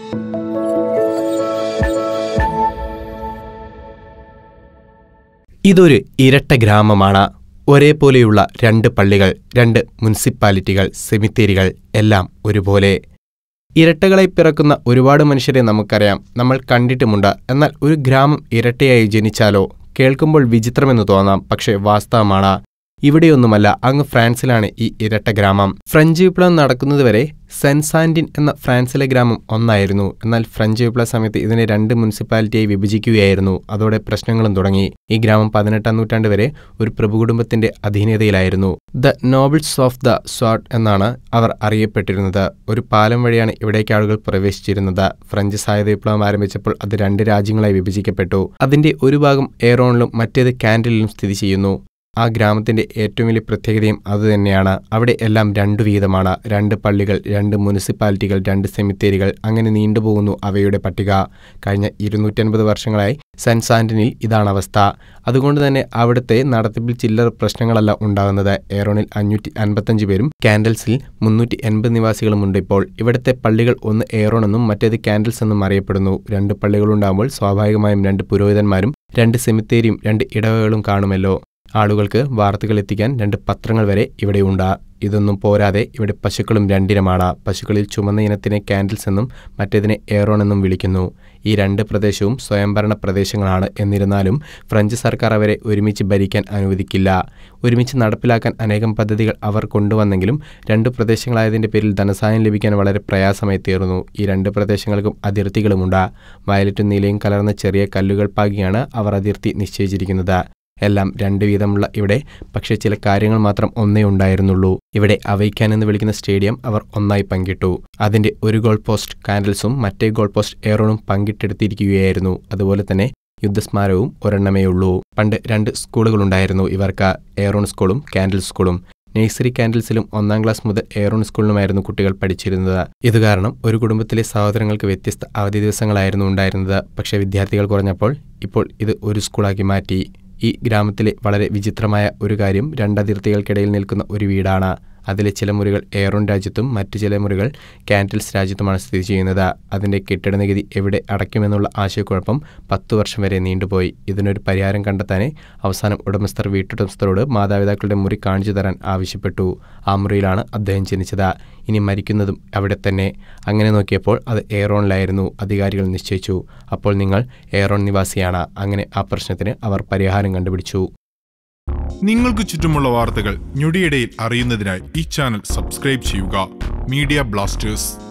ഇതൊരു ഇരട്ട ഗ്രാമമാണ് ഒരേപോലെയുള്ള രണ്ട് പള്ളികൾ രണ്ട് മുനിസിപ്പാലിറ്റികൾ സെമിത്തേരികൾ എല്ലാം ഒരുപോലെ ഇരട്ടകളായി പിറക്കുന്ന ഒരുപാട് മനുഷ്യരെ നമുക്കറിയാം നമ്മൾ കണ്ടിട്ടുമുണ്ട് എന്നാൽ ഒരു ഗ്രാമം ഇരട്ടയായി ജനിച്ചാലോ കേൾക്കുമ്പോൾ വിചിത്രമെന്ന് തോന്നാം പക്ഷേ വാസ്തവമാണ് ഇവിടെയൊന്നുമല്ല അങ്ങ് ഫ്രാൻസിലാണ് ഈ ഇരട്ട ഗ്രാമം ഫ്രഞ്ച് വിപ്ലവം നടക്കുന്നതുവരെ സെൻസാൻഡിൻ എന്ന ഫ്രാൻസിലെ ഗ്രാമം ഒന്നായിരുന്നു എന്നാൽ ഫ്രഞ്ച് വിപ്ലവ സമയത്ത് ഇതിനെ രണ്ട് മുനിസിപ്പാലിറ്റിയായി വിഭജിക്കുകയായിരുന്നു അതോടെ പ്രശ്നങ്ങളും തുടങ്ങി ഈ ഗ്രാമം പതിനെട്ടാം നൂറ്റാണ്ട് വരെ ഒരു പ്രഭുകുടുംബത്തിന്റെ അധീനതയിലായിരുന്നു the nobles of the Swat എന്നാണ് അവർ അറിയപ്പെട്ടിരുന്നത് ഒരു പാലം വഴിയാണ് ഇവിടേക്ക് ആളുകൾ പ്രവേശിച്ചിരുന്നത് ഫ്രഞ്ച് സായുധ വിപ്ലവം ആരംഭിച്ചപ്പോൾ അത് രണ്ട് രാജ്യങ്ങളായി വിഭജിക്കപ്പെട്ടു അതിന്റെ ഒരു ഭാഗം എയറോണിലും മറ്റേത് കാൻഡലിലും സ്ഥിതി ചെയ്യുന്നു ആ ഗ്രാമത്തിന്റെ ഏറ്റവും വലിയ പ്രത്യേകതയും അതുതന്നെയാണ് അവിടെ എല്ലാം രണ്ടു വീതമാണ് രണ്ട് പള്ളികൾ രണ്ട് മുനിസിപ്പാലിറ്റികൾ രണ്ട് സെമിത്തേരികൾ അങ്ങനെ നീണ്ടുപോകുന്നു അവയുടെ പട്ടിക കഴിഞ്ഞ ഇരുന്നൂറ്റൻപത് വർഷങ്ങളായി സെന്റ് സാന്റനിൽ ഇതാണ് അവസ്ഥ അതുകൊണ്ട് തന്നെ അവിടുത്തെ നടത്തിപ്പിൽ ചില്ലറ പ്രശ്നങ്ങളല്ല ഉണ്ടാകുന്നത് എയറോണിൽ അഞ്ഞൂറ്റി അൻപത്തഞ്ച് പേരും കാൻഡൽസിൽ മുന്നൂറ്റി എൺപത് നിവാസികളുമുണ്ട് ഇപ്പോൾ ഇവിടുത്തെ പള്ളികൾ ഒന്ന് എയറോൺ എന്നും മറ്റേത് കാൻഡൽസ് എന്നും അറിയപ്പെടുന്നു രണ്ട് പള്ളികളുണ്ടാകുമ്പോൾ സ്വാഭാവികമായും രണ്ട് പുരോഹിതന്മാരും രണ്ട് സെമിത്തേരിയും രണ്ട് ഇടവകളും കാണുമല്ലോ ആളുകൾക്ക് വാർത്തകൾ എത്തിക്കാൻ രണ്ട് പത്രങ്ങൾ വരെ ഇവിടെയുണ്ട് ഇതൊന്നും പോരാതെ ഇവിടെ പശുക്കളും രണ്ടിനമാണ് പശുക്കളിൽ ചുമന്ന ഇനത്തിനെ കാൻഡിൽസ് എന്നും മറ്റേതിനെ എയറോൺ എന്നും വിളിക്കുന്നു ഈ രണ്ട് പ്രദേശവും സ്വയംഭരണ പ്രദേശങ്ങളാണ് എന്നിരുന്നാലും ഫ്രഞ്ച് സർക്കാർ അവരെ ഒരുമിച്ച് ഭരിക്കാൻ അനുവദിക്കില്ല ഒരുമിച്ച് നടപ്പിലാക്കാൻ അനേകം പദ്ധതികൾ അവർ കൊണ്ടുവന്നെങ്കിലും രണ്ട് പ്രദേശങ്ങളായതിന്റെ പേരിൽ ധനസഹായം ലഭിക്കാൻ വളരെ പ്രയാസമായി തീർന്നു ഈ രണ്ട് പ്രദേശങ്ങൾക്കും അതിർത്തികളുമുണ്ട് വയലറ്റും നീലയും കലർന്ന ചെറിയ കല്ലുകൾ പാകിയാണ് അവർ അതിർത്തി നിശ്ചയിച്ചിരിക്കുന്നത് എല്ലാം രണ്ട് വീതമുള്ള ഇവിടെ പക്ഷേ ചില കാര്യങ്ങൾ മാത്രം ഒന്നേ ഉണ്ടായിരുന്നുള്ളൂ ഇവിടെ അവയ്ക്കാൻ എന്ന് വിളിക്കുന്ന സ്റ്റേഡിയം അവർ ഒന്നായി പങ്കിട്ടു അതിന്റെ ഒരു ഗോൾ പോസ്റ്റ് കാൻഡൽസും മറ്റേ ഗോൾ പോസ്റ്റ് എയറോണും പങ്കിട്ടെടുത്തിരിക്കുകയായിരുന്നു അതുപോലെ തന്നെ യുദ്ധസ്മാരകവും ഒരെണ്ണമേ ഉള്ളൂ പണ്ട് രണ്ട് സ്കൂളുകളുണ്ടായിരുന്നു ഇവർക്ക് എയറോൺ സ്കൂളും കാൻഡിൽ സ്കൂളും നേഴ്സറി കാൻഡിൽസിലും ഒന്നാം ക്ലാസ് മുതൽ എയറോൺ സ്കൂളിലുമായിരുന്നു കുട്ടികൾ പഠിച്ചിരുന്നത് ഇത് കാരണം ഒരു കുടുംബത്തിലെ സഹോദരങ്ങൾക്ക് വ്യത്യസ്ത അവധി ദിവസങ്ങളായിരുന്നു ഉണ്ടായിരുന്നത് പക്ഷേ വിദ്യാർത്ഥികൾ കുറഞ്ഞപ്പോൾ ഇപ്പോൾ ഇത് ഒരു സ്കൂളാക്കി മാറ്റി ഈ ഗ്രാമത്തിലെ വളരെ വിചിത്രമായ ഒരു കാര്യം രണ്ടതിർത്തികൾക്കിടയിൽ നിൽക്കുന്ന ഒരു വീടാണ് അതിലെ ചില മുറികൾ എയറോൺ രാജ്യത്തും മറ്റു ചില മുറികൾ കാൻറ്റിൽസ് രാജ്യത്തുമാണ് സ്ഥിതി ചെയ്യുന്നത് അതിന്റെ കെട്ടിട നികുതി എവിടെ അടയ്ക്കുമെന്നുള്ള ആശയക്കുഴപ്പം പത്തു വർഷം വരെ നീണ്ടുപോയി ഇതിനൊരു പരിഹാരം കണ്ടെത്താനേ അവസാനം ഉടമസ്ഥർ വീട്ടുടമസ്ഥരോട് മാതാപിതാക്കളുടെ മുറി കാണിച്ചു തരാൻ ആവശ്യപ്പെട്ടു ആ മുറിയിലാണ് അദ്ദേഹം ജനിച്ചത് ഇനി മരിക്കുന്നതും അവിടെ തന്നെ അങ്ങനെ നോക്കിയപ്പോൾ അത് എയറോണിലായിരുന്നു അധികാരികൾ നിശ്ചയിച്ചു അപ്പോൾ നിങ്ങൾ എയറോൺ നിവാസിയാണ് അങ്ങനെ ആ പ്രശ്നത്തിന് അവർ പരിഹാരം കണ്ടുപിടിച്ചു നിങ്ങൾക്ക് ചുറ്റുമുള്ള വാർത്തകൾ ഞൊടിയിടയിൽ അറിയുന്നതിനായി ഈ ചാനൽ സബ്സ്ക്രൈബ് ചെയ്യുക മീഡിയ ബ്ലാസ്റ്റേഴ്സ്